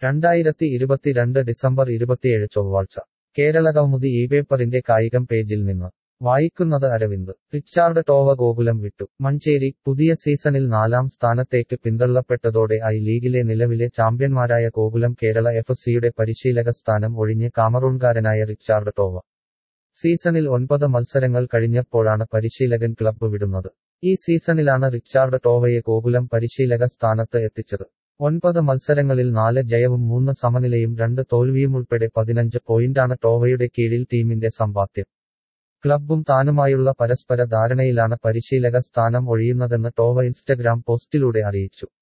രണ്ടായിരത്തി ഇരുപത്തിരണ്ട് ഡിസംബർ ഇരുപത്തിയേഴ് ചൊവ്വാഴ്ച കേരള കൗമുദി ഈ പേപ്പറിന്റെ കായികം പേജിൽ നിന്ന് വായിക്കുന്നത് അരവിന്ദ് റിച്ചാർഡ് ടോവ ഗോകുലം വിട്ടു മഞ്ചേരി പുതിയ സീസണിൽ നാലാം സ്ഥാനത്തേക്ക് പിന്തള്ളപ്പെട്ടതോടെ ഐ ലീഗിലെ നിലവിലെ ചാമ്പ്യന്മാരായ ഗോകുലം കേരള എഫ് സിയുടെ പരിശീലക സ്ഥാനം ഒഴിഞ്ഞ് കാമറൂൺകാരനായ റിച്ചാർഡ് ടോവ സീസണിൽ ഒൻപത് മത്സരങ്ങൾ കഴിഞ്ഞപ്പോഴാണ് പരിശീലകൻ ക്ലബ്ബ് വിടുന്നത് ഈ സീസണിലാണ് റിച്ചാർഡ് ടോവയെ ഗോകുലം പരിശീലക സ്ഥാനത്ത് എത്തിച്ചത് ഒൻപത് മത്സരങ്ങളിൽ നാല് ജയവും മൂന്ന് സമനിലയും രണ്ട് തോൽവിയുമുൾപ്പെടെ പതിനഞ്ച് പോയിന്റാണ് ടോവയുടെ കീഴിൽ ടീമിന്റെ സമ്പാദ്യം ക്ലബ്ബും താനുമായുള്ള പരസ്പര ധാരണയിലാണ് പരിശീലക സ്ഥാനം ഒഴിയുന്നതെന്ന് ടോവ ഇൻസ്റ്റഗ്രാം പോസ്റ്റിലൂടെ അറിയിച്ചു